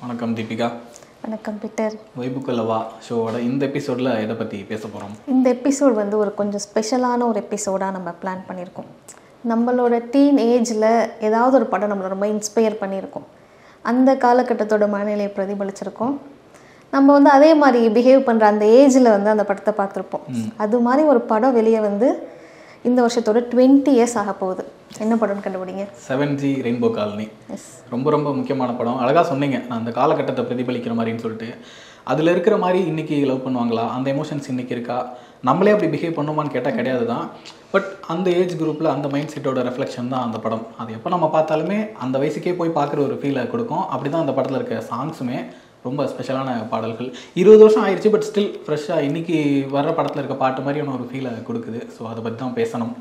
வணக்கம் தீபிகா வணக்கம் பீட்டர் வைபுக்கல்லவா ஷோவோட இந்த எபிசோடில் எதை பற்றி பேச போகிறோம் இந்த எபிசோட் வந்து ஒரு கொஞ்சம் ஸ்பெஷலான ஒரு எபிசோடாக நம்ம பிளான் பண்ணியிருக்கோம் நம்மளோட டீன் ஏஜில் ஏதாவது ஒரு படம் நம்மளை ரொம்ப இன்ஸ்பயர் பண்ணியிருக்கோம் அந்த காலகட்டத்தோட மனநிலையை பிரதிபலிச்சிருக்கோம் நம்ம வந்து அதே மாதிரி பிஹேவ் பண்ணுற அந்த ஏஜில் வந்து அந்த படத்தை பார்த்துருப்போம் அது மாதிரி ஒரு படம் வெளியே வந்து இந்த வருஷத்தோட டுவெண்ட்டி இயர்ஸ் ஆக போகுது என்ன படம்னு கண்டுபிடிங்க செவன் ஜி ரெயின்போ காலனி எஸ் ரொம்ப ரொம்ப முக்கியமான படம் அழகாக சொன்னீங்க நான் அந்த காலகட்டத்தை பிரதிபலிக்கிற மாதிரின்னு சொல்லிட்டு அதில் இருக்கிற மாதிரி இன்னைக்கு லவ் பண்ணுவாங்களா அந்த எமோஷன்ஸ் இன்னைக்கு இருக்கா நம்மளே அப்படி பிஹேவ் பண்ணுமான்னு கேட்டால் கிடையாது தான் பட் அந்த ஏஜ் குரூப்பில் அந்த மைண்ட் செட்டோட ரெஃப்ளெக்ஷன் தான் அந்த படம் அது எப்போ நம்ம பார்த்தாலுமே அந்த வயசுக்கே போய் பார்க்குற ஒரு ஃபீலை கொடுக்கும் அப்படி தான் அந்த படத்தில் இருக்க சாங்ஸுமே ரொம்ப ஸ்பெஷலான பாடல்கள் இருபது வருஷம் ஆயிடுச்சு பட் ஸ்டில் ஃப்ரெஷ்ஷாக இன்னைக்கு வர்ற படத்தில் இருக்க பாட்டு மாதிரியான ஒரு ஃபீலை கொடுக்குது ஸோ அதை பற்றி தான் பேசணும்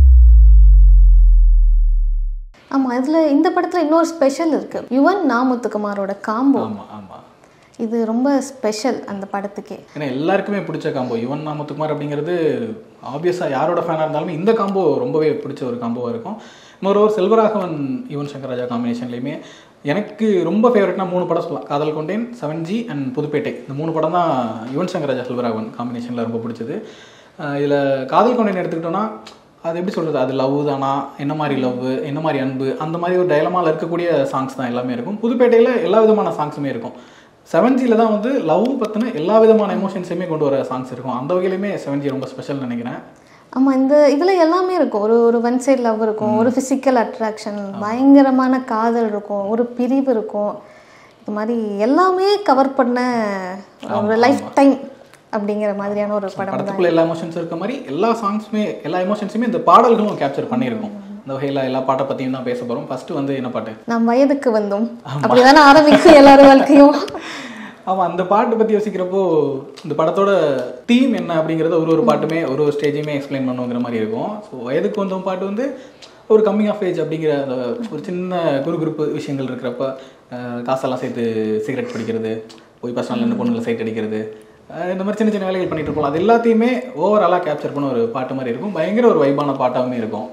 ஆமாம் இதில் இந்த படத்தில் இன்னொரு ஸ்பெஷல் இருக்குது யுவன் நாமுத்துக்குமாரோட காம்போ ஆமாம் ஆமாம் இது ரொம்ப ஸ்பெஷல் அந்த படத்துக்கே ஏன்னா எல்லாருக்குமே பிடிச்ச காம்போ யுவன் நாமத்துக்குமார் அப்படிங்கிறது ஆப்வியஸாக யாரோட ஃபேனாக இருந்தாலுமே இந்த காம்போ ரொம்பவே பிடிச்ச ஒரு காம்போவாக இருக்கும் இன்னொரு செல்வராகவன் யுவன் சங்கர் ராஜா காம்பினேஷன்லையுமே எனக்கு ரொம்ப ஃபேவரட்னா மூணு படம் சொல்லலாம் காதல் கொண்டேன் செவன் ஜி அண்ட் புதுப்பேட்டை இந்த மூணு படம் தான் யுவன் சங்கர் ராஜா செல்வராகவன் காம்பினேஷனில் ரொம்ப பிடிச்சது இதில் காதல் கொண்டேன் எடுத்துக்கிட்டோன்னா அது எப்படி சொல்கிறது அது லவ் தானா என்ன மாதிரி லவ் என்ன மாதிரி அன்பு அந்த மாதிரி ஒரு டைலமாவில் இருக்கக்கூடிய சாங்ஸ் தான் எல்லாமே இருக்கும் புதுப்பேட்டையில் எல்லா விதமான சாங்ஸுமே இருக்கும் செவன் ஜியில் தான் வந்து லவ் பற்றின எல்லா விதமான எமோஷன்ஸையுமே கொண்டு வர சாங்ஸ் இருக்கும் அந்த வகையிலுமே செவன் ஜி ரொம்ப ஸ்பெஷல் நினைக்கிறேன் ஆமாம் இந்த இதில் எல்லாமே இருக்கும் ஒரு ஒரு ஒன் சைடு லவ் இருக்கும் ஒரு ஃபிசிக்கல் அட்ராக்ஷன் பயங்கரமான காதல் இருக்கும் ஒரு பிரிவு இருக்கும் இது மாதிரி எல்லாமே கவர் பண்ண ஒரு லைஃப் டைம் அப்படிங்கிற மாதிரியான ஒரு படம் தான் படத்துக்குள்ள எல்லா எமோஷன்ஸ் இருக்க மாதிரி எல்லா சாங்ஸுமே எல்லா எமோஷன்ஸுமே இந்த பாடல்களும் கேப்சர் பண்ணியிருக்கும் இந்த வகையில் எல்லா பாட்டை பற்றியும் தான் பேச போகிறோம் ஃபர்ஸ்ட் வந்து என்ன பாட்டு நாம் வயதுக்கு வந்தோம் அப்படிதானே ஆரம்பிக்கும் எல்லாரும் வாழ்க்கையும் ஆமாம் அந்த பாட்டு பற்றி யோசிக்கிறப்போ இந்த படத்தோட தீம் என்ன அப்படிங்கிறத ஒரு ஒரு பாட்டுமே ஒரு ஒரு ஸ்டேஜையுமே எக்ஸ்பிளைன் பண்ணுங்கிற மாதிரி இருக்கும் ஸோ வயதுக்கு வந்த பாட்டு வந்து ஒரு கம்மிங் ஆஃப் ஏஜ் அப்படிங்கிற அந்த ஒரு சின்ன குரு குரூப் விஷயங்கள் இருக்கிறப்ப அஹ், காசெல்லாம் சேர்த்து சிகரெட் பிடிக்கிறது போய் பர்சனல் ரெண்டு பொண்ணுங்களை சைட் அடிக்கிறது அஹ், இந்த மாதிரி சின்ன சின்ன வேலைகள் பண்ணிட்டு இருப்போம் அது எல்லாத்தையுமே ஓவராலாக கேப்சர் பண்ண ஒரு பாட்டு மாதிரி இருக்கும் பயங்கர ஒரு வைபான பாட்டாகவுமே இருக்கும்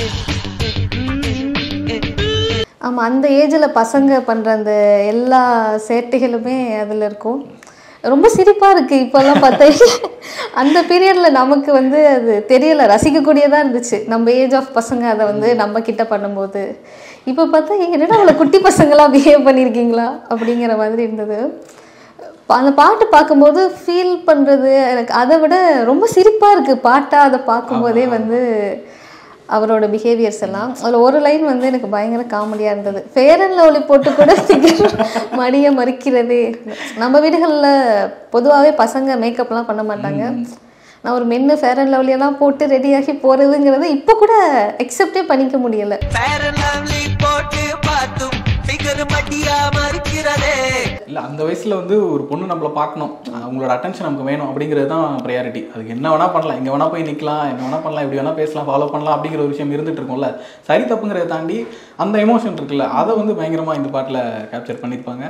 ஆமாம் அந்த ஏஜில் பசங்க பண்ணுற அந்த எல்லா சேட்டைகளுமே அதில் இருக்கும் ரொம்ப சிரிப்பாக இருக்குது இப்போல்லாம் பார்த்தா அந்த பீரியடில் நமக்கு வந்து அது தெரியல ரசிக்கக்கூடியதாக இருந்துச்சு நம்ம ஏஜ் ஆஃப் பசங்க அதை வந்து நம்ம கிட்ட பண்ணும்போது இப்போ பார்த்தா "ஏய், என்னடா அவ்வளோ குட்டி பசங்களாக பிஹேவ் பண்ணியிருக்கீங்களா அப்படிங்கிற மாதிரி இருந்தது பா- அந்த பாட்டு பார்க்கும்போது ஃபீல் பண்ணுறது எனக்கு அதை விட ரொம்ப சிரிப்பாக இருக்குது பாட்டாக அதை பார்க்கும்போதே வந்து அவரோட பிஹேவியர்ஸ் எல்லாம் அதில் ஒரு லைன் வந்து எனக்கு பயங்கர காமெடியாக இருந்தது ஃபேர் அண்ட் லவ்லி போட்டு கூட figure மடிய மறிக்கிறதே நம்ம வீடுகளில் பொதுவாகவே பசங்க மேக்கப்லாம் பண்ண மாட்டாங்க நான் ஒரு மென்னு ஃபேர் அண்ட் லவ்லியெல்லாம் போட்டு ரெடியாகி போகிறதுங்கிறது இப்போ கூட அக்செப்டே பண்ணிக்க முடியல ஃபேர் அண்ட் லவ்லி போட்டு பார்த்தும் ஃபிகர் மட்டியாம இருக்கிறதே இல்லை அந்த வயசில் வந்து ஒரு பொண்ணு நம்மளை பார்க்கணும் அவங்களோட அட்டென்ஷன் நமக்கு வேணும் அப்படிங்கிறது தான் ப்ரையாரிட்டி அதுக்கு என்ன வேணால் பண்ணலாம் எங்கே வேணால் போய் நிற்கலாம் என்ன வேணால் பண்ணலாம் இப்படி வேணால் பேசலாம் ஃபாலோ பண்ணலாம் அப்படிங்கிற ஒரு விஷயம் இருந்துட்டு இருக்கும்ல சரி தப்புங்கிறத தாண்டி அந்த எமோஷன் இருக்குல்ல அதை வந்து பயங்கரமாக இந்த பாட்டில் கேப்சர் பண்ணியிருப்பாங்க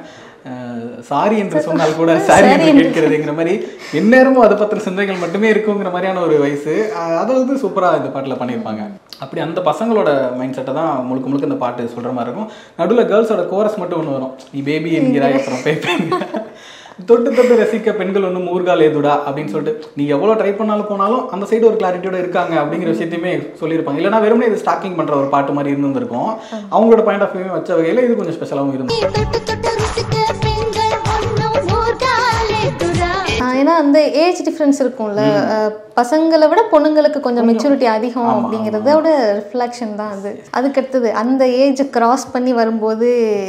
சாரி என்று சொன்னால் கூட சாரி என்று கேட்கிறதுங்கிற மாதிரி எந்நேரமும் அதை பற்றின சிந்தனைகள் மட்டுமே இருக்குங்கிற மாதிரியான ஒரு வயசு அஹ் அதை வந்து சூப்பராக இந்த பாட்டில் பண்ணியிருப்பாங்க அப்படி அந்த பசங்களோட மைண்ட் செட்டை தான் முழுக்க முழுக்க இந்த பாட்டு சொல்கிற மாதிரி இருக்கும் நடுவில் கேர்ள்ஸோட கோரஸ் மட்டும் ஒன்று வரும் நீ பேபி என்கிறாய் அப்புறம் பேப்பேன் தொட்டு தொட்டு ரசிக்க பெண்கள் ஒன்றும் ஊர்கால் ஏதுடா அப்படின்னு சொல்லிட்டு நீ எவ்வளோ ட்ரை பண்ணாலும் போனாலும் அந்த சைடு ஒரு கிளாரிட்டியோட இருக்காங்க அப்படிங்கிற விஷயத்தையுமே சொல்லியிருப்பாங்க இல்லைனா வெறுமனே இது ஸ்டாக்கிங் பண்ணுற ஒரு பாட்டு மாதிரி இருந்திருக்கும் அவங்களோட பாயிண்ட் ஆஃப் வியூ வச்ச வகையில் இது கொஞ்சம் ஸ்பெஷலாகவும் இருந்தது தொட்டு தொட்டு ருசிக்க பெண்கள் ஒன்றும் ஊர்காலேதுடா ஆஹ் ஏன்னா அந்த ஏஜ் டிஃப்ரென்ஸ் இருக்கும்ல அஹ் பசங்களை விட பொண்ணுங்களுக்கு கொஞ்சம் மெச்சூரிட்டி அதிகம் அப்படிங்கிறதோட ரிஃப்ளெக்ஷன் தான் அது அதுக்கடுத்தது அந்த ஏஜ் கிராஸ் பண்ணி வரும்போது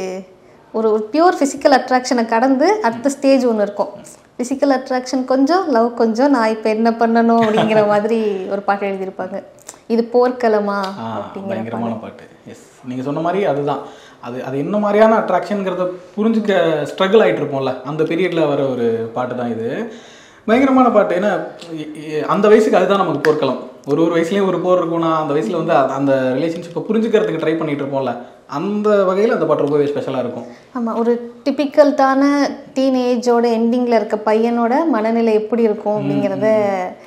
ஒரு ஒரு பியூர் ஃபிசிக்கல் அட்ராக்ஷனை கடந்து அடுத்த ஸ்டேஜ் ஒன்று இருக்கும் ஃபிசிக்கல் அட்ராக்ஷன் கொஞ்சம் லவ் கொஞ்சம் நான் இப்போ என்ன பண்ணணும் அப்படிங்கிற மாதிரி ஒரு பாட்டு எழுதியிருப்பாங்க இது போர்க்களமா ஆ, அப்படிங்கிற பயங்கரமான பாட்டு எஸ் நீங்கள் சொன்ன மாதிரி அதுதான் அது அது என்ன மாதிரியான அட்ராக்ஷனுங்கிறத புரிஞ்சுக்க ஸ்ட்ரகிள் ஆகிட்டு இருப்போம்ல அந்த பீரியடில் வர ஒரு பாட்டு தான் இது பயங்கரமான பாட்டு ஏன்னா இ- இ- அந்த வயசுக்கு அதுதான் நமக்கு போர்க்களம் ஒரு ஒரு வயசுலேயும் ஒரு போர் இருக்கும்னா அந்த வயசில் வந்து அ- அந்த ரிலேஷன்ஷிப்பை புரிஞ்சுக்கிறதுக்கு ட்ரை பண்ணிட்டு இருப்போம்ல அந்த வகையில் அந்த பாட்டு ரொம்பவே ஸ்பெஷலாக இருக்கும் ஆமாம் ஒரு டிப்பிக்கல்ட்டான டீனேஜோட எண்டிங்கில் இருக்க பையனோட மனநிலை எப்படி இருக்கும் அப்படிங்கிறத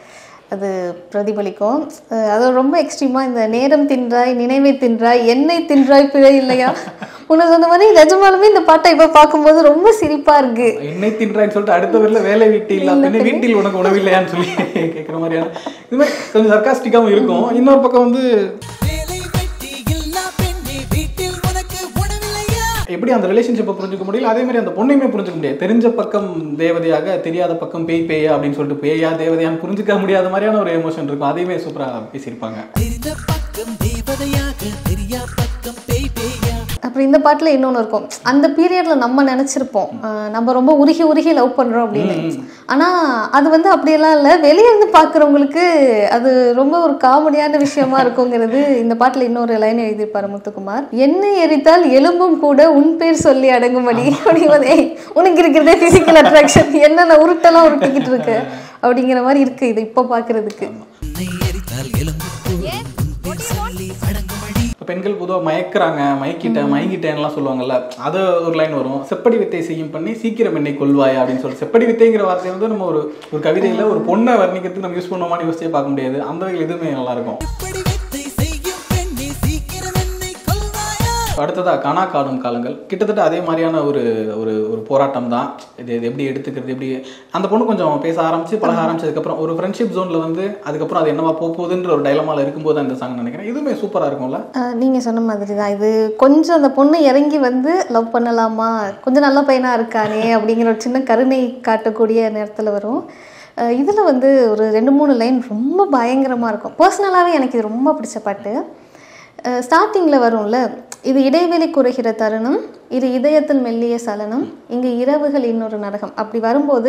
அது பிரதிபலிக்கும் அஹ் அது ரொம்ப எக்ஸ்ட்ரீமாக இந்த நேரம் தின்றாய் நினைவை தின்றாய் என்னை தின்றாய் பிழை இல்லையா உனக்கு சொன்ன மாதிரி நிஜமாலுமே இந்த பாட்டை இப்போ பார்க்கும்போது ரொம்ப சிரிப்பாக இருக்கு என்னை தின்றான்னு சொல்லிட்டு அடுத்த வீட்டுல வேலை வீட்டு இல்ல பின்ன வீட்டில் உனக்கு உணவு இல்லையான்னு சொல்லி கேட்குற மாதிரியான இது மாதிரி கொஞ்சம் சர்க்காஸ்டிக்காவும் இருக்கும் இன்னொரு பக்கம் வந்து வேலை வெட்டி இல்லா பெண்ணே வீட்டில் உனக்கு உணவில்லையா எப்படி அந்த ரிலேஷன்ஷிப்பை புரிஞ்சுக்க முடியல அதே மாதிரி அந்த பொண்ணையுமே புரிஞ்சுக்க முடியாது தெரிஞ்ச பக்கம் தேவதையாக தெரியாத பக்கம் பேய் பேயா அப்படின்னு சொல்லிட்டு பேயா தேவதையான்னு புரிஞ்சுக்க முடியாத மாதிரியான ஒரு எமோஷன் இருக்கும் அதையுமே சூப்பரா பேசியிருப்பாங்க தெரிந்த பக்கம் தேவதையாக தெரியா பக்கம் பேய் பேயா அப்புறம் இந்த பாட்டில் இன்னொன்று இருக்கும் அந்த பீரியடில் நம்ம நினச்சிருப்போம் நம்ம ரொம்ப உருகி உருகி லவ் பண்ணுறோம் அப்படின்னு ஆனால் அது வந்து அப்படியெல்லாம் இல்லை வெளியே இருந்து பார்க்குறவங்களுக்கு அது ரொம்ப ஒரு காமெடியான விஷயமா இருக்குங்கிறது இந்த பாட்டில் இன்னொரு லைன் எழுதியிருப்பாரு முத்துக்குமார் என்னை எரித்தால் எலும்பும் கூட உன் பேர் சொல்லி அடங்கும்படி அப்படிங்கிறதே உனக்கு இருக்கிறதே ஃபிசிக்கல் அட்ராக்ஷன் என்னென்ன உருட்டெல்லாம் உருட்டிக்கிட்டு இருக்கு அப்படிங்கிற மாதிரி இருக்கு இது இப்போ பார்க்கறதுக்கு உன்னை எரித்தால் எலும்பு கூடும் உன் பேர் சொல்லி அடங்குமடி இப்போ பெண்கள் பொதுவாக மயக்கிறாங்க மயக்கிட்டேன் மயங்கிட்டேன்லாம் சொல்லுவாங்கல்ல அது ஒரு லைன் வரும் செப்படி வித்தை செய்யும் பண்ணி சீக்கிரம் என்னை கொள்வாயா அப்படின்னு சொல்லி செப்படி வித்தைங்கிற வார்த்தையை வந்து நம்ம ஒரு ஒரு கவிதையில் ஒரு பொண்ணை வர்ணிக்கிறதுக்கு நம்ம யூஸ் பண்ணுவோமான்னு யோசிச்சே பார்க்க முடியாது அந்த வகையில் இதுவுமே நல்லா இருக்கும் இப்படி வித்தை செய்யும் பெண்ணே சீக்கிரம் என்னை கொள்வாயா அடுத்ததா காணா காணும் காலங்கள் கிட்டத்தட்ட அதே மாதிரியான ஒரு ஒரு ஒரு போராட்டம் தான் இது இது எப்படி எடுத்துக்கிறது எப்படி அந்த பொண்ணு கொஞ்சம் பேச ஆரம்பிச்சு பழக ஆரம்பிச்சதுக்கப்புறம் ஒரு ஃப்ரெண்ட்ஷிப் ஜோனில் வந்து அதுக்கப்புறம் அது என்னவா போக போகுதுன்ற ஒரு டைலமால இருக்கும்போது அந்த சாங் நினைக்கிறேன் இதுவுமே சூப்பராக இருக்கும்ல நீங்கள் சொன்ன மாதிரி தான் இது கொஞ்சம் அந்த பொண்ணு இறங்கி வந்து லவ் பண்ணலாமா கொஞ்சம் நல்ல பையனாக இருக்கானே அப்படிங்கிற ஒரு சின்ன கருணை காட்டக்கூடிய நேரத்தில் வரும் இதில் வந்து ஒரு ரெண்டு மூணு லைன் ரொம்ப பயங்கரமாக இருக்கும் பர்சனலாகவே எனக்கு இது ரொம்ப பிடிச்ச பாட்டு ஸ்டார்டிங்கில் வரும்ல இது இடைவெளி குறைகிற தருணம் இது இதயத்தில் மெல்லிய சலனம் இங்கு இரவுகள் இன்னொரு நரகம் அப்படி வரும்போது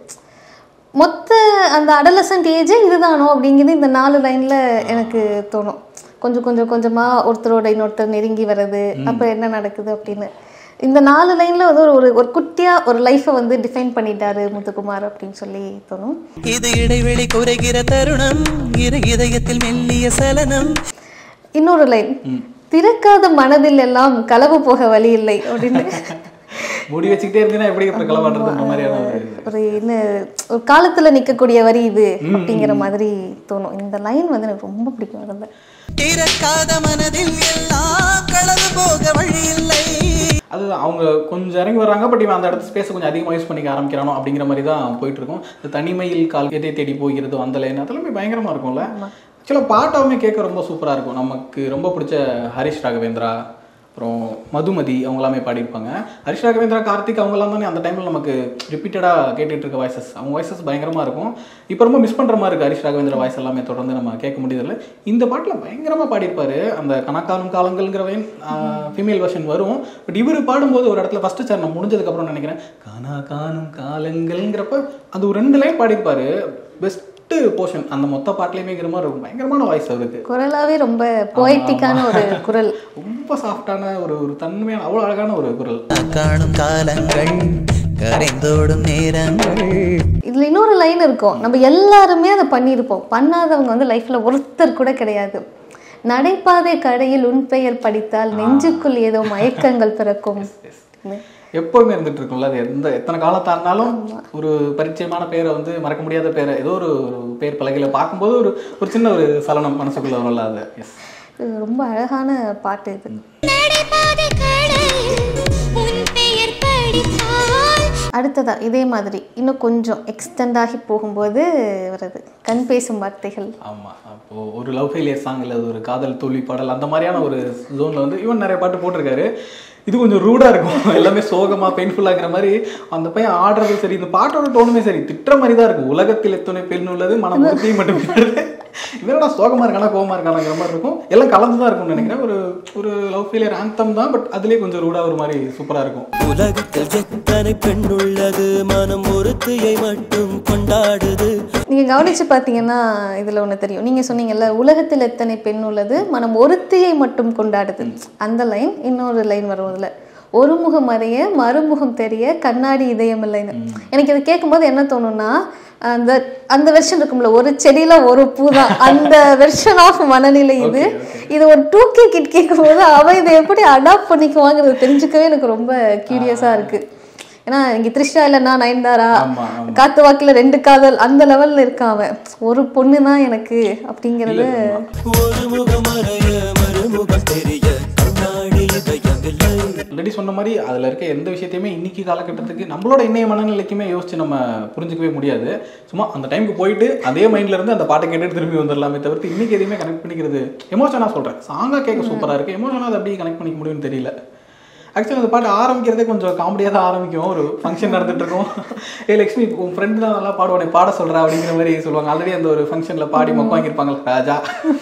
மொத்த அந்த அடலசன்ட் ஏஜே இதுதானோ அப்படிங்கிறது இந்த நாலு லைனில் எனக்கு தோணும் கொஞ்சம் கொஞ்சம் கொஞ்சமாக ஒருத்தரோட இன்னொருத்தர் நெருங்கி வர்றது அப்போ என்ன நடக்குது அப்படின்னு இந்த நாலு லைனில் வந்து ஒரு ஒரு குட்டியாக ஒரு லைஃப்பை வந்து டிஃபைன் பண்ணிட்டாரு முத்துக்குமார் அப்படின்னு சொல்லி தோணும் இது இடைவெளி குறைகிற தருணம் இரு இதயத்தில் மெல்லிய சலனம் இன்னொரு லைன் திறக்காத மனதில் எல்லாம் களவு போக வழி இல்லை அப்படின்னு முடி வச்சுக்கிட்டே இருந்தீங்கன்னா எப்படி அப்புறம் களவாடுறதுன்ற மாதிரியான ஒரு ஒரு என்ன ஒரு காலத்துல நிக்கக்கூடிய வரி இது அப்படிங்கிற மாதிரி தோணும் இந்த லைன் வந்து எனக்கு ரொம்ப பிடிக்கும் ரொம்ப திறக்காத மனதில் எல்லாம் களவு போக வழி இல்லை அது அவங்க கொஞ்சம் இறங்கி வர்றாங்க பட் இவன் அந்த இடத்து ஸ்பேஸை கொஞ்சம் அதிகமாக யூஸ் பண்ணிக்க ஆரம்பிக்கிறானோ அப்படிங்கிற மாதிரி தான் போயிட்டு இருக்கும் இந்த தனிமையில் கால் எதை தேடி போகிறதோ அந்த லைன் அதெல்லாமே பயங்கரமா இருக்கும்ல ஆக்சுவலாக பாட்டாவுமே கேட்க ரொம்ப சூப்பராக இருக்கும் நமக்கு ரொம்ப பிடிச்ச ஹரிஷ் ராகவேந்திரா அப்புறம் மதுமதி அவங்க எல்லாமே பாடியிருப்பாங்க ஹரிஷ் ராகவேந்திரா கார்த்திக் அவங்கெல்லாம் தானே அந்த டைமில் நமக்கு ரிப்பீட்டடாக கேட்டுட்டு இருக்க வாய்ஸஸ் அவங்க வாய்ஸஸ் பயங்கரமாக இருக்கும் இப்போ ரொம்ப மிஸ் பண்ணுற மாதிரி இருக்குது ஹரிஷ் ராகவேந்திரா வாய்ஸ் எல்லாமே தொடர்ந்து நம்ம கேட்க முடியதில்லை இந்த பாட்டில் பயங்கரமாக பாடியிருப்பாரு அந்த கணக்காலும் காலங்கள்ங்கிறவன் ஃபீமேல் வெர்ஷன் வரும் பட் இவர் பாடும்போது ஒரு இடத்துல ஃபஸ்ட்டு சரணம் முடிஞ்சதுக்கப்புறம் நினைக்கிறேன் காணா காணும் காலங்கள்ங்கிறப்ப அது ஒரு ரெண்டு லைன் பாடியிருப்பாரு பெஸ்ட்டு போர்ஷன் அந்த மொத்த பாட்டுலேயுமேங்கிற மாதிரி இருக்கும் பயங்கரமான வாய்ஸ் அவருக்கு குரலாவே ரொம்ப போய்ட்டிக்கான ஒரு குரல் ரொம்ப சாஃப்டான ஒரு ஒரு தன்மையான அவ்வளோ அழகான ஒரு குரல் காணும் காலங்கள் கரைந்தோடும் நேரங்கள் இதுல இன்னொரு லைன் இருக்கும் நம்ம எல்லாருமே அதை பண்ணியிருப்போம் பண்ணாதவங்க வந்து லைஃப்ல ஒருத்தர் கூட கிடையாது நடைபாதை கடையில் உன் பெயர் படித்தால் நெஞ்சுக்குள் ஏதோ மயக்கங்கள் பிறக்கும் எப்போவுமே இருந்துட்டு இருக்கும்ல அது எந்த எத்தனை காலம் தாண்டினாலும் ஒரு பரிச்சயமான பேரை வந்து மறக்க முடியாத பேரை ஏதோ ஒரு ஒரு பேர் பலகையில பார்க்கும்போது ஒரு ஒரு சின்ன ஒரு சலனம் மனசுக்குள்ள வரும்ல அது எஸ் இது ரொம்ப அழகான பாட்டு இது நடைபாதை கடையில் உன் பெயர் படித்தால் அடுத்ததா இதே மாதிரி இன்னும் கொஞ்சம் எக்ஸ்டெண்ட் ஆகி போகும்போது வருது கண் பேசும் வார்த்தைகள் ஆமா அப்போ ஒரு லவ் ஃபெயிலியர் சாங் இல்லை அது ஒரு காதல் தோல்வி பாடல் அந்த மாதிரியான ஒரு ஜோன்ல வந்து இவன் நிறைய பாட்டு போட்டிருக்காரு இது கொஞ்சம் ரூடா இருக்கும் எல்லாமே சோகமா பெயின்ஃபுல்லாகிற மாதிரி அந்த பையன் ஆடுறது சரி இந்த பாட்டோட டோனுமே சரி திட்டுற மாதிரி தான் இருக்கும் உலகத்தில் எத்தனை பெண் உள்ளது மனம் உறுதியை மட்டும் இவனோட சோகமா இருக்கானா கோவமா இருக்கானாங்கிற மாதிரி இருக்கும் எல்லாம் கலந்து தான் இருக்கும்னு நினைக்கிறேன் ஒரு ஒரு லவ் ஃபெயிலியர் ஆந்தம் தான் பட் அதுலயே கொஞ்சம் ரூடா ஒரு மாதிரி சூப்பரா இருக்கும் உலகத்தில் எத்தனை பெண் உள்ளது மனம் ஒருத்தியை மட்டும் கொண்டாடுது நீங்க கவனிச்சு பார்த்தீங்கன்னா இதுல ஒண்ணு தெரியும் நீங்க சொன்னீங்கல்ல உலகத்தில் எத்தனை பெண் உள்ளது மனம் ஒருத்தியை மட்டும் கொண்டாடுது அந்த லைன் இன்னொரு லைன் வரும் இதுல ஒரு முகம் அறிய மறுமுகம் தெரிய கண்ணாடி இதயம் இல்லைன்னு எனக்கு இதை கேட்கும்போது என்ன தோணும்னா அந்த அந்த வெர்ஷன் இருக்கும்ல ஒரு செடியில ஒரு பூ தான் அந்த வெர்ஷன் ஆஃப் மனநிலை இது இது ஒரு டூ கே கிட் கேட்கும்போது அவன் இதை எப்படி அடாப்ட் பண்ணிக்குவாங்கிறது தெரிஞ்சுக்கவே எனக்கு ரொம்ப கியூரியஸா இருக்கு ஏன்னா இங்க த்ரிஷா இல்லைன்னா நயன்தாரா ஆமா, ஆமா. காத்து வாக்குல ரெண்டு காதல் அந்த லெவல்ல இருக்கான் அவன் ஒரு பொண்ணு தான் எனக்கு அப்படிங்கறது ஒரு முகம் அறைய மறுமுகம் தெரிய கண்ணாடி இதயமில்லை ஆல்ரெடி சொன்ன மாதிரி அதில் இருக்க எந்த விஷயத்தையுமே இன்னைக்கு காலகட்டத்துக்கு நம்மளோட இன்னைய மனநிலைக்குமே யோசிச்சு நம்ம புரிஞ்சுக்கவே முடியாது சும்மா அந்த டைமுக்கு போயிட்டு அதே மைண்ட்ல இருந்து அந்த பாட்டை கேட்டுட்டு திரும்பி வந்துடலாமே தவிர்த்து இன்னைக்கு எதையுமே கனெக்ட் பண்ணிக்கிறது எமோஷனாக சொல்கிறேன் சாங்காக கேட்க சூப்பராக இருக்கு எமோஷனாக அதை எப்படி கனெக்ட் பண்ணிக்க முடியும்னு தெரியல ஆக்சுவலி அந்த பாட்டு ஆரம்பிக்கிறதே கொஞ்சம் காமெடியாக தான் ஆரம்பிக்கும் ஒரு ஃபங்க்ஷன் நடந்துட்டு இருக்கும் ஏ லக்ஷ்மி உன் ஃப்ரெண்டு தான் நல்லா பாடுவானே பாட சொல்கிறா அப்படிங்கிற மாதிரி சொல்லுவாங்க ஆல்ரெடி அந்த ஒரு ஃபங்க்ஷனில் பாடி மொக்க வாங்கியிருப்பாங்க ராஜா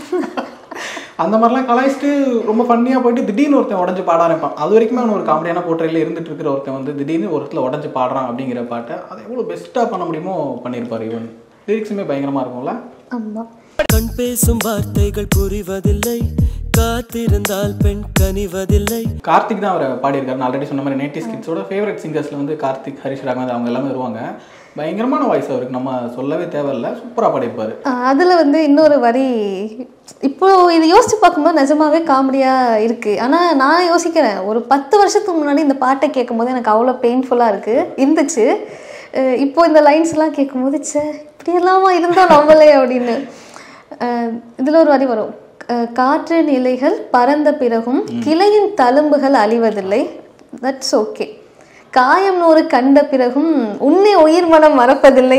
அந்த மாதிரிலாம் கலாய்ச்சிட்டு ரொம்ப ஃபன்னியாக போயிட்டு திடீர்னு ஒருத்தன் உடஞ்சு பாட ஆரம்பிப்பான் அது வரைக்குமே அவன் ஒரு காமெடியான போர்ட்ரையில் இருந்துட்டு இருக்கிற ஒருத்தன் வந்து திடீர்னு ஒரு இடத்துல உடஞ்சு பாடுறான் அப்படிங்கிற பாட்டை அதை எவ்வளோ பெஸ்ட்டாக பண்ண முடியுமோ பண்ணியிருப்பார் இவன் லிரிக்ஸுமே பயங்கரமாக இருக்கும்ல ஆமா கண் பேசும் வார்த்தைகள் புரிவதில்லை காத்திருந்தால் பெண் கனிவதில்லை கார்த்திக் தான் அவரை பாடியிருக்காரு நான் ஆல்ரெடி சொன்ன மாதிரி நேட்டிவ் கிட்ஸோட ஃபேவரட் சிங்கர்ஸில் வந்து கார்த்திக் ஹரிஷ் ராகவன் அவங்க எல்லாமே வருவாங்க பயங்கரமான வாய்ஸ் அவருக்கு நம்ம சொல்லவே தேவையில்ல சூப்பராக பாடியிருப்பாரு ஆஹ் அதுல வந்து இன்னொரு வரி இப்போ இது யோசிச்சு பார்க்கும்போது நிஜமாவே காமெடியா இருக்கு ஆனா நான் யோசிக்கிறேன் ஒரு பத்து வருஷத்துக்கு முன்னாடி இந்த பாட்டை கேட்கும்போது எனக்கு அவ்வளோ பெயின்ஃபுல்லா இருக்கு இருந்துச்சு அஹ் இப்போ இந்த லைன்ஸ் எல்லாம் கேட்கும்போது ச்சே இப்படி எல்லாமா இருந்தோம் நம்மளே அப்படின்னு அஹ் இதுல ஒரு வரி வரும் அஹ் காற்று நிலைகள் பறந்த பிறகும் கிளையின் தழும்புகள் அழிவதில்லை தட்ஸ் ஓகே காயம் நூறு கண்ட பிறகும் உன்னை உயிர் மனம் மறப்பதில்லை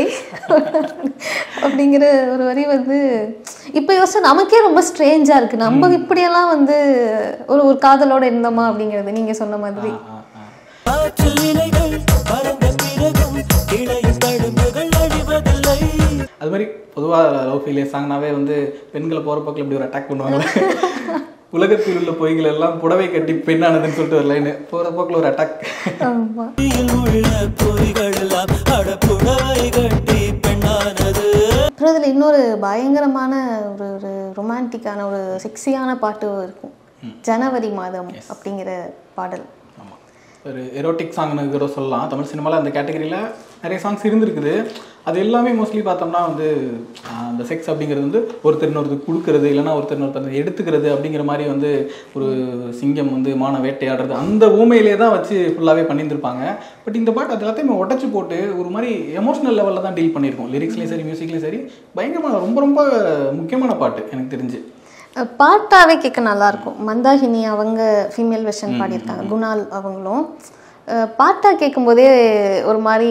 அப்படிங்கிற ஒரு வரி வந்து இப்போ யோசிச்சா நமக்கே ரொம்ப ஸ்ட்ரேஞ்சா இருக்கு நம்ம இப்படியெல்லாம் வந்து ஒரு ஒரு காதலோட இருந்தோமா அப்படிங்கிறது நீங்க சொன்ன மாதிரி ஆ, ஆ. ஆற்றில் இலைகள் பறந்த பிறகும் இளைய தழும்புகள் அழிவதில்லை அது மாதிரி பொதுவாக லவ் ஃபெயிலியர் சாங்னாவே வந்து பெண்களை போகிற பக்கம் இப்படி ஒரு அட்டாக் பண்ணுவாங்க உலகத்தில் உள்ள பொய்கள் எல்லாம் புடவை கட்டி பெண்ணானதுன்னு சொல்லிட்டு ஒரு லைனு போகிற போக்கில் ஒரு அட்டாக் ஆமா தீயில் உள்ள பொறிகள் எல்லாம் அடப்புடவை கட்டி பெண்ணானது அப்புறம் இதில் இன்னொரு பயங்கரமான ஒரு ஒரு ரொமான்டிக்கான ஒரு செக்ஸியான பாட்டு இருக்கும் ஜனவரி மாதம் அப்படிங்கிற பாடல் ஆமாம் ஒரு எரோட்டிக் சாங்னு கூட சொல்லலாம் தமிழ் சினிமாவில் அந்த கேட்டகரியில் நிறைய சாங்ஸ் இருந்திருக்குது அது எல்லாமே மோஸ்ட்லி பார்த்தோம்னா வந்து ஆஹ், அந்த செக்ஸ் அப்படிங்கிறது வந்து ஒருத்தர் இன்னொருத்தர் கொடுக்கறது இல்லைன்னா ஒருத்தர் இன்னொருத்தர் எடுத்துக்கிறது அப்படிங்கிற மாதிரி வந்து ஒரு சிங்கம் வந்து மான வேட்டையாடுறது அந்த ஊமையிலே தான் வச்சு ஃபுல்லாகவே பண்ணியிருந்திருப்பாங்க பட் இந்த பாட்டு அது எல்லாத்தையுமே உடச்சி போட்டு ஒரு மாதிரி எமோஷனல் லெவலில் தான் டீல் பண்ணியிருக்கோம் லிரிக்ஸ்லேயும் சரி மியூசிக்லேயும் சரி பயங்கரமான ரொம்ப ரொம்ப முக்கியமான பாட்டு எனக்கு தெரிஞ்சு அஹ் பாட்டாவே கேட்க நல்லா இருக்கும் மந்தாகினி அவங்க ஃபீமேல் வெர்ஷன் பாடியிருக்காங்க குணால் அவங்களும் அஹ் பாட்டா கேட்கும்போதே ஒரு மாதிரி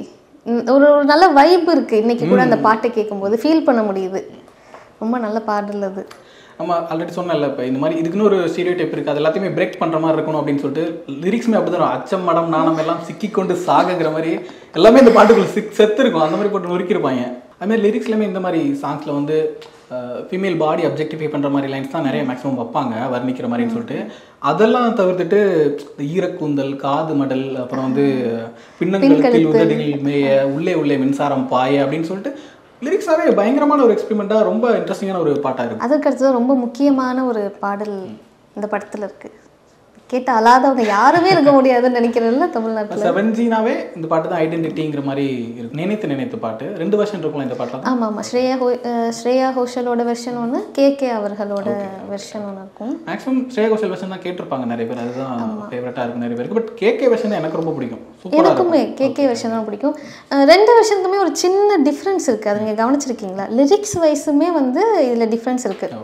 ம், ஒரு ஒரு நல்ல வைப் இருக்கு இன்னைக்கு கூட அந்த பாட்டை கேட்கும்போது ஃபீல் பண்ண முடியுது ரொம்ப நல்ல பாடல் அது நம்ம ஆல்ரெடி சொன்னல இப்போ இந்த மாதிரி இதுக்குன்னு ஒரு ஸ்டீரியோ டைப் இருக்குது அது எல்லாத்தையுமே பிரேக் பண்ணுற மாதிரி இருக்கணும் அப்படின்னு சொல்லிட்டு லிரிக்ஸுமே அப்படி தான் அச்சம் மடம் நாணம் எல்லாம் சிக்கிக்கொண்டு சாகுங்கிற மாதிரி எல்லாமே இந்த பாட்டுக்குள்ள சிக் செத்து இருக்கும் அந்த மாதிரி போட்டு நொறுக்கிருப்பாங்க அதுமாதிரி லிரிக்ஸ்லையுமே இந்த மாதிரி சாங்ஸில் வந்து ஃபீமேல் பாடி அப்ஜெக்டிஃபை பண்ணுற மாதிரி லைன்ஸ் தான் நிறைய மேக்ஸிமம் வைப்பாங்க வர்ணிக்கிற மாதிரின்னு சொல்லிட்டு அதெல்லாம் தவிர்த்துட்டு இந்த ஈரக்கூந்தல் காது மடல் அப்புறம் வந்து பின்னங்களுக்கு உதடுகள் மேய உள்ளே உள்ளே மின்சாரம் பாய அப்படின்னு சொல்லிட்டு லிரிக்ஸாவே பயங்கரமான ஒரு எக்ஸ்பெரிமெண்ட்டாக ரொம்ப இன்ட்ரெஸ்டிங்கான ஒரு பாட்டாக இருக்கும் அதுக்கு அடுத்தது ரொம்ப முக்கியமான ஒரு பாடல் இந்த படத்துல இருக்கு கேட்ட அழாதவங்க யாருமே இருக்க முடியாதுன்னு நினைக்கிறேன்ல தமிழ்நாட்டுல செவன்ஜினாவே இந்த பாட்டு தான் ஐடென்டிட்டிங்கிற மாதிரி இருக்கு நினைத்து நினைத்து பாட்டு ரெண்டு வருஷன் இருக்கும்ல இந்த பாட்டில் ஆமா ஆமா ஸ்ரேயா ஹோ அஹ் ஸ்ரேயா கோஷலோட வெர்ஷன் ஒன்று கே கே அவர்களோட வெர்ஷன் ஒன்று இருக்கும் மேக்ஸிமம் ஸ்ரேயா கோஷல் வெர்ஷன் தான் கேட்டிருப்பாங்க நிறைய பேர் அதுதான் ஃபேவரட்டாக இருக்கும் நிறைய பேருக்கு பட் கேகே வெர்ஷன் எனக்கு ரொம்ப பிடிக்கும் சூப்பராக இருக்கும் எனக்குமே கேகே வெர்ஷன் தான் பிடிக்கும் அஹ் ரெண்டு வெர்ஷனுக்குமே ஒரு சின்ன டிஃப்ரென்ஸ் இருக்குது அது நீங்கள் கவனிச்சிருக்கீங்களா லிரிக்ஸ் வைஸுமே வந்து இதில் டிஃப்ரென்ஸ் இருக்குது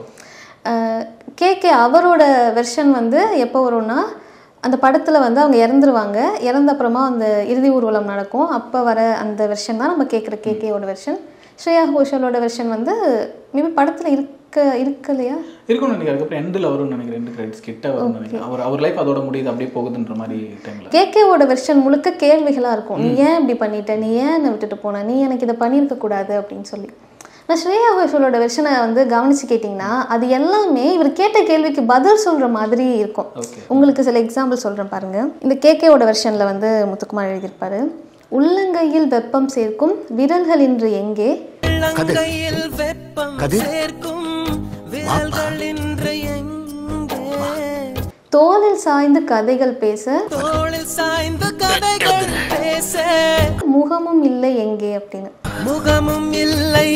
கேகே அவரோட வெர்ஷன் வந்து எப்போ வரும்னா அந்த படத்தில் வந்து அவங்க இறந்துருவாங்க இறந்த அப்புறமா அந்த இறுதி ஊர்வலம் நடக்கும் அப்போ வர அந்த வெர்ஷன் தான் நம்ம கேட்குற கேகேவோட வெர்ஷன் ஸ்ரேயா கோஷலோட வெர்ஷன் வந்து மேபி படத்தில் இருக்க இருக்கலையா இருக்கும்னு நினைக்கிறேன் அதுக்கப்புறம் எண்டில் வரும்னு நினைக்கிறேன் ரெண்டு கிரெடிட்ஸ் கிட்ட வரும்னு நினைக்கிறேன் அவர் அவர் லைஃப் அதோட முடியுது அப்படியே போகுதுன்ற மாதிரி டைமில் கேகேவோட வெர்ஷன் முழுக்க கேள்விகளாக இருக்கும் நீ ஏன் இப்படி பண்ணிட்ட நீ ஏன் என்னை விட்டுட்டு போன நீ எனக்கு இதை பண்ணியிருக்க கூடாது அப்படின்னு சொல்லி நான் ஸ்ரேயா கோஷலோட வெர்ஷனை வந்து கவனிச்சு கேட்டிங்கன்னா அது எல்லாமே இவர் கேட்ட கேள்விக்கு பதில் சொல்கிற மாதிரி இருக்கும் ஓகே உங்களுக்கு சில எக்ஸாம்பிள் சொல்கிறேன் பாருங்க இந்த கேகேவோட வெர்ஷனில் வந்து முத்துக்குமார் எழுதியிருப்பாரு உள்ளங்கையில் வெப்பம் சேர்க்கும் விரல்கள் இன்று எங்கே உள்ளங்கையில் வெப்பம் சேர்க்கும் விரல்கள் இன்று எங்கே தோளில் சாய்ந்து கதைகள் பேச தோளில் சாய்ந்து கதைகள் பேச முகமும் இல்லை எங்கே அப்படின்னு முகமும் இல்லை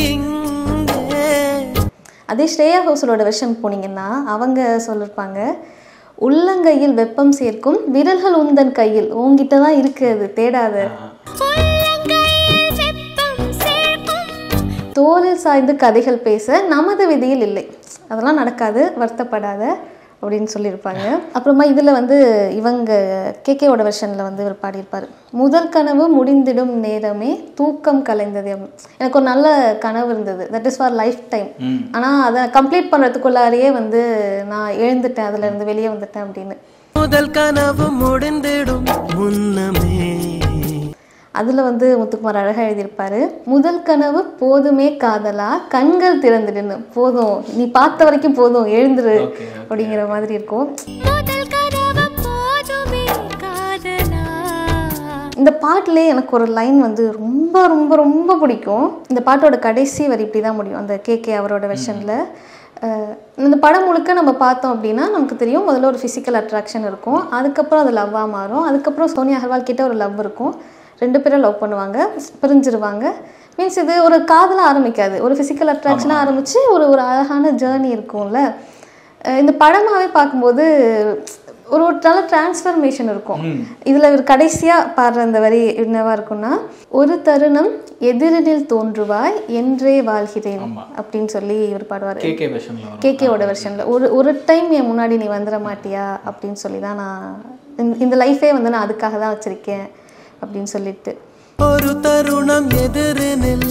இங்கே அதே ஸ்ரேயா ஹோசலோட வெர்ஷன் போனீங்கன்னா அவங்க சொல்லியிருப்பாங்க உள்ளங்கையில் வெப்பம் சேர்க்கும் விரல்கள் உந்தன் கையில் உன்கிட்ட தான் இருக்கு அது தேடாத உள்ளங்கையில் வெப்பம் சேர்க்கும் தோளில் சாய்ந்து கதைகள் பேச நமது விதியில் இல்லை அதெல்லாம் நடக்காது வருத்தப்படாத அப்படின்னு சொல்லியிருப்பாங்க அப்புறமா இதில் வந்து இவங்க கேகேவோட வெர்ஷனில் வந்து இவர் பாடியிருப்பார் முதல் கனவு முடிந்திடும் நேரமே தூக்கம் கலைந்தது எனக்கு ஒரு நல்ல கனவு இருந்தது that is for lifetime ஆனால் அதை கம்ப்ளீட் பண்ணுறதுக்குள்ளாரையே வந்து நான் எழுந்துட்டேன் அதுலேருந்து வெளியே வந்துட்டேன் அப்படின்னு முதல் கனவு முடிந்திடும் முன்னமே அதில் வந்து முத்துக்குமார் அழகாக எழுதியிருப்பாரு முதல் கனவு போதுமே காதலா கண்கள் திறந்துடுன்னு போதும் நீ பார்த்த வரைக்கும் போதும் எழுந்துரு Okay, okay. அப்படிங்கிற மாதிரி இருக்கும் முதல் கனவு போதுமே காதலா இந்த பாட்டிலே எனக்கு ஒரு லைன் வந்து ரொம்ப ரொம்ப ரொம்ப பிடிக்கும் இந்த பாட்டோட கடைசி வரி இப்படி தான் முடியும் அந்த கேகே அவரோட வெர்ஷனில் இந்த படம் முழுக்க நம்ம பார்த்தோம் அப்படின்னா நமக்கு தெரியும் முதல்ல ஒரு ஃபிசிக்கல் அட்ராக்ஷன் இருக்கும் அதுக்கப்புறம் அது லவ்வாக மாறும் அதுக்கப்புறம் சோனியா அகர்வால் கிட்ட ஒரு லவ் இருக்கும் ரெண்டு பேரும் லவ் பண்ணுவாங்க பிரிஞ்சிருவாங்க மீன்ஸ் இது ஒரு காதலாக ஆரம்பிக்காது ஒரு ஃபிசிக்கல் அட்ராக்ஷனாக ஆரம்பித்து ஒரு ஒரு அழகான ஜேர்னி இருக்கும்ல அஹ் இந்த படமாகவே பார்க்கும்போது ஒரு ஒரு நல்ல டிரான்ஸ்ஃபர்மேஷன் இருக்கும் இதில் ஒரு கடைசியாக பாடுற அந்த வரி என்னவா இருக்கும்னா ஒரு தருணம் எதிரினில் தோன்றுவாய் என்றே வாழ்கிறேன் அப்படின்னு சொல்லி இவர் பாடுவார் கேகே வெர்ஷனில் வரும் கேகேவோட வெர்ஷனில் ஒரு ஒரு டைம் என் முன்னாடி நீ வந்துட மாட்டியா அப்படின்னு சொல்லி தான் நான் இந்த- இந்த லைஃபே வந்து நான் அதுக்காக தான் வச்சுருக்கேன் அப்படின்னு சொல்லிட்டு ஒரு தருணம் எதிரினில்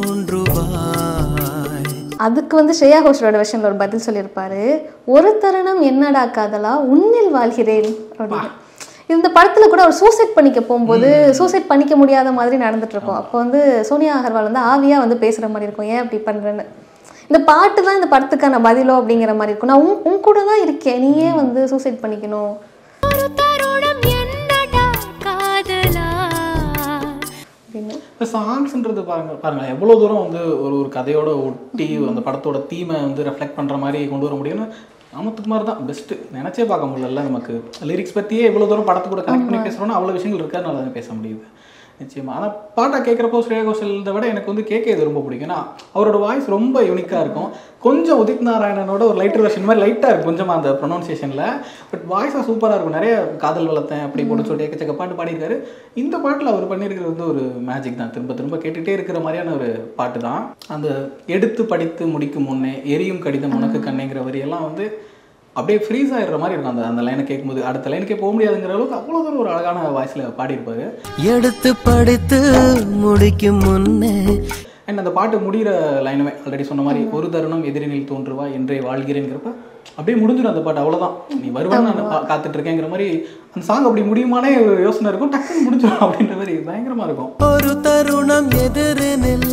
தோன்றுவாய் அதுக்கு வந்து ஸ்ரேயா கோஷலோட வெர்ஷனில் ஒரு பதில் சொல்லியிருப்பாரு ஒரு தருணம் என்னடா காதலா உன்னில் வாழ்கிறேன் அப்படின்னு இந்த படத்துல கூட அவர் சூசைட் பண்ணிக்க போகும்போது சூசைட் பண்ணிக்க முடியாத மாதிரி நடந்துட்டு இருக்கும் அப்போ வந்து சோனியா அகர்வால் வந்து ஆவியா வந்து பேசுற மாதிரி இருக்கும் ஏன் அப்படி பண்றேன்னு இந்த பாட்டு தான் இந்த படத்துக்கான பதிலோ அப்படிங்கிற மாதிரி இருக்கும் நான் உன் உன் கூட தான் இருக்கேன் நீ ஏன் வந்து சூசைட் பண்ணிக்கணும் ஒரு தருணம் என்னடா காதலா அப்படின்னு இப்போ சாங்ஸ்ன்றது பாருங்க பாருங்க எவ்வளோ தூரம் வந்து ஒரு ஒரு கதையோட ஒட்டி அந்த படத்தோட தீமை வந்து ரெஃப்ளெக்ட் பண்ணுற மாதிரி கொண்டு வர முடியும்னு அமத்துக்குமார் தான் பெஸ்ட்டு நினச்சே பார்க்க முடியல நமக்கு லிரிக்ஸ் பற்றியே எவ்வளோ தூரம் படத்து கூட கனெக்ட் பண்ணி பேசுகிறோன்னா அவ்வளோ விஷயங்கள் இருக்கறனால தான் பேச முடியுது நிச்சயமா ஆனால் பாட்டை கேட்குறப்போ ஸ்ரேயா கோஷல்தை விட எனக்கு வந்து கேட்க இது ரொம்ப பிடிக்கும் ஏன்னா அவரோட வாய்ஸ் ரொம்ப யூனிக்காக இருக்கும் கொஞ்சம் உதித் நாராயணனோட ஒரு லைட்டர் வெர்ஷன் மாதிரி லைட்டாக இருக்கும் கொஞ்சமாக அந்த ப்ரொனவுன்சியேஷனில் பட் வாய்ஸாக சூப்பராக இருக்கும் நிறைய காதல் வளர்த்தேன் அப்படி போட்டு சொல்லிட்டு எக்கச்சக்க பாட்டு பாடியிருக்காரு இந்த பாட்டில் அவர் பண்ணியிருக்கிறது வந்து ஒரு மேஜிக் தான் திரும்ப திரும்ப கேட்டுகிட்டே இருக்கிற மாதிரியான ஒரு பாட்டு தான் அந்த எடுத்து படித்து முடிக்கும் முன்னே எரியும் கடிதம் உனக்கு கண்ணைங்கிற வரியெல்லாம் வந்து அப்படியே ஃப்ரீஸ் ஆயிடுற மாதிரி இருக்கும் அந்த அந்த லைனை கேட்கும்போது அடுத்த லைனுக்கே போக முடியாதுங்கிற அளவுக்கு அவ்வளோ தூரம் ஒரு அழகான வாய்ஸில் பாடியிருப்பாரு எடுத்து படித்து முடிக்கும் முன்னே அண்ட் அந்த பாட்டு முடிகிற லைனுமே ஆல்ரெடி சொன்ன மாதிரி ஒரு தருணம் எதிரினில் தோன்றுவா என்றே வாழ்கிறேங்கிறப்ப அப்படியே முடிஞ்சிடும் அந்த பாட்டு அவ்வளோதான் நீ வருவான்னு நான் பா- காத்துட்டு இருக்கேங்கிற மாதிரி அந்த சாங் அப்படி முடியுமானே ஒரு யோசனை இருக்கும் டக்குன்னு முடிஞ்சிடும் அப்படின்ற மாதிரி பயங்கரமா இருக்கும் ஒரு தருணம் எதிரினில்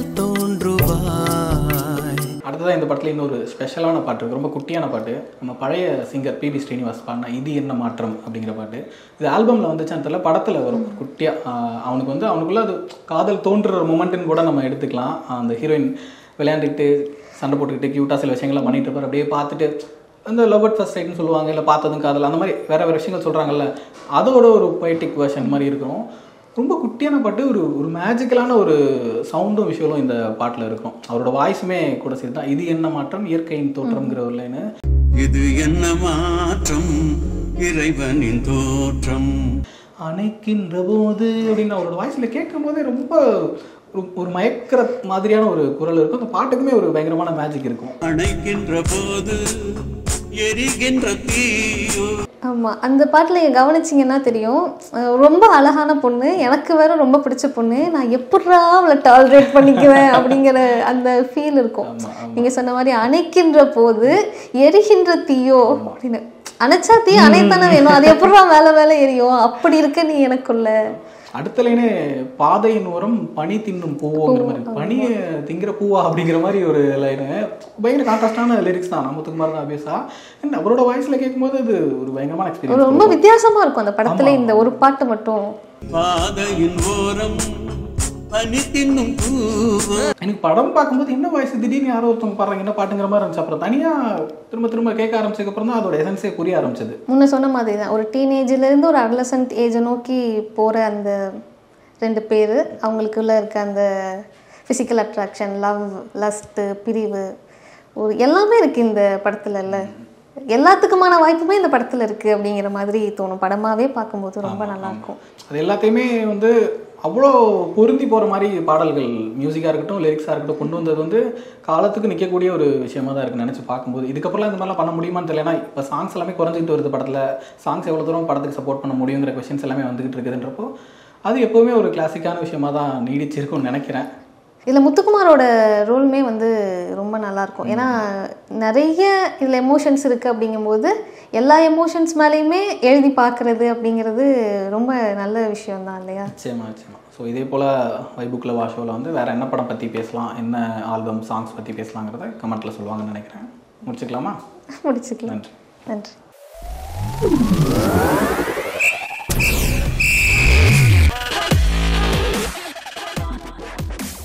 தோன்றுவாய் அடுத்ததான் இந்த படத்துல இன்னொரு ஸ்பெஷலான பாட்டு இருக்கு ரொம்ப குட்டியான பாட்டு நம்ம பழைய சிங்கர் பிபி ஸ்ரீனிவாஸ் பாடின இது என்ன மாற்றம் அப்படிங்கிற பாட்டு இது ஆல்பம்ல வந்துச்சான்னு தெரியல படத்துல வரும் குட்டியா ஆஹ் அவனுக்கு வந்து அவனுக்குள்ள அது காதல் தோன்றுற மொமெண்ட்னு கூட நம்ம எடுத்துக்கலாம் அந்த ஹீரோயின் விளையாண்டுக்கிட்டு சண்டை போட்டுக்கிட்டு க்யூட்டாக சில விஷயங்கள்லாம் பண்ணிட்டு இருப்பார் அப்படியே பார்த்துட்டு அந்த லவ் அட் ஃபர்ஸ்ட் சைட்னு சொல்லுவாங்க இல்லை பார்த்ததும் காதல் அந்த மாதிரி வேற வேற விஷயங்கள் சொல்றாங்கல்ல அதோட ஒரு பொய்டிக் வெர்ஷன் மாதிரி இருக்கும் ரொம்ப குட்டியான பாட்டு ஒரு ஒரு மேஜிக்கலான ஒரு சவுண்டும் விஷுவலும் இந்த பாட்டில் இருக்கும் அவரோட வாய்ஸுமே கூட சேர்த்து தான் இது என்ன மாற்றம் இயற்கையின் தோற்றம்ங்கிற ஒரு லைனு இது என்ன மாற்றம் இறைவனின் தோற்றம் அணைக்கின்ற போது அப்படின்னு அவரோட வாய்ஸில் கேட்கும் போதே ரொம்ப ஒரு ஒரு மயக்கிற மாதிரியான ஒரு குரல் இருக்கும் அந்த பாட்டுக்குமே ஒரு பயங்கரமான மேஜிக் இருக்கும் அணைக்கின்ற போது எரிகின்ற தீயோ ஆமாம் அந்த பாட்டில் நீங்கள் கவனிச்சிங்கன்னா தெரியும் அஹ் ரொம்ப அழகான பொண்ணு எனக்கு வேற ரொம்ப பிடிச்ச பொண்ணு நான் எப்பட்றா அவளை டாலரேட் பண்ணிக்குவேன் அப்படிங்கிற அந்த ஃபீல் இருக்கும் நீங்கள் சொன்ன மாதிரி அணைக்கின்ற போது எரிகின்ற தீயோ அப்படின்னு அணைச்சா தீ அணைத்தானே வேணும் அது எப்பட்றா மேலே மேலே எரியும் அப்படி இருக்க நீ எனக்குள்ள அடுத்த லைனே பாதையின் ஓரம் பனி தின்னும் பூவோங்கிற மாதிரி பனியை திங்கிற பூவா அப்படிங்கிற மாதிரி ஒரு லைனு பயங்கர கான்ட்ராஸ்டான லிரிக்ஸ் தான் நமத்துக்குமார் தான் அபியஸா அண்ட் அவரோட வாய்ஸில் கேட்கும்போது அது ஒரு பயங்கரமான ஒரு எக்ஸ்பீரியன்ஸ் ரொம்ப வித்தியாசமா இருக்கும் அந்த படத்துல இந்த ஒரு பாட்டு மட்டும் பாதையின் ஓரம் பனி தின்னும் பூவோ எனக்கு படம் பார்க்கும்போது என்ன வாய்ஸ் திடீர்னு யாரோ ஒருத்தவங்க பாடுறாங்க என்ன பாட்டுங்கிற மாதிரி இருந்துச்சு அப்புறம் தனியாக திரும்ப திரும்ப கேட்க ஆரம்பிச்சதுக்கு அப்புறம் தான் அதோட எசன்ஸே புரிய ஆரம்பிச்சது முன்ன சொன்ன மாதிரி தான் ஒரு டீனேஜ்ல இருந்து ஒரு அடலசன்ட் ஏஜை நோக்கி போற அந்த ரெண்டு பேர் அவங்களுக்குள்ள இருக்க அந்த ஃபிசிக்கல் அட்ராக்ஷன் லவ் லஸ்ட்டு பிரிவு ஒரு எல்லாமே இருக்கு இந்த படத்துல இல்ல எல்லாத்துக்குமான வாய்ப்புமே இந்த படத்தில் இருக்குது அப்படிங்கிற மாதிரி தோணும் படமாகவே பார்க்கும்போது ரொம்ப நல்லா இருக்கும் அது எல்லாத்தையுமே வந்து அவ்வளோ பொருந்தி போகிற மாதிரி பாடல்கள் மியூசிக்காக இருக்கட்டும் லிரிக்ஸாக இருக்கட்டும் கொண்டு வந்தது வந்து காலத்துக்கு நிற்கக்கூடிய ஒரு விஷயமா தான் இருக்குது நினச்சி பார்க்கும்போது இதுக்கப்புறம் இந்த மாதிரிலாம் பண்ண முடியுமான்னு தெரியல ஏன்னா இப்போ சாங்ஸ் எல்லாமே குறைஞ்சிட்டு வருது படத்தில் சாங்ஸ் எவ்வளோ தூரம் படத்துக்கு சப்போர்ட் பண்ண முடியுங்கிற கொஷின்ஸ் எல்லாமே வந்துகிட்டு இருக்குதுன்றப்போ அது எப்போவுமே ஒரு கிளாசிக்கான விஷயமா தான் நீடிச்சிருக்கும்னு நினைக்கிறேன் இதில் முத்துக்குமாரோட ரோலுமே வந்து ரொம்ப நல்லா இருக்கும் ஏன்னா நிறைய இதில் எமோஷன்ஸ் இருக்குது அப்படிங்கும்போது எல்லா எமோஷன்ஸ் மேலேயுமே எழுதி பார்க்குறது அப்படிங்கிறது ரொம்ப நல்ல விஷயம் தான் இல்லையா நிச்சயமா நிச்சயமா ஸோ இதே போல் வைபுக்கில் வாஷோவில் வந்து வேறு என்ன படம் பற்றி பேசலாம் என்ன ஆல்பம் சாங்ஸ் பற்றி பேசலாங்கிறத கமெண்ட்டில் சொல்லுவாங்கன்னு நினைக்கிறேன் முடிச்சுக்கலாமா முடிச்சுக்கலாம் நன்றி நன்றி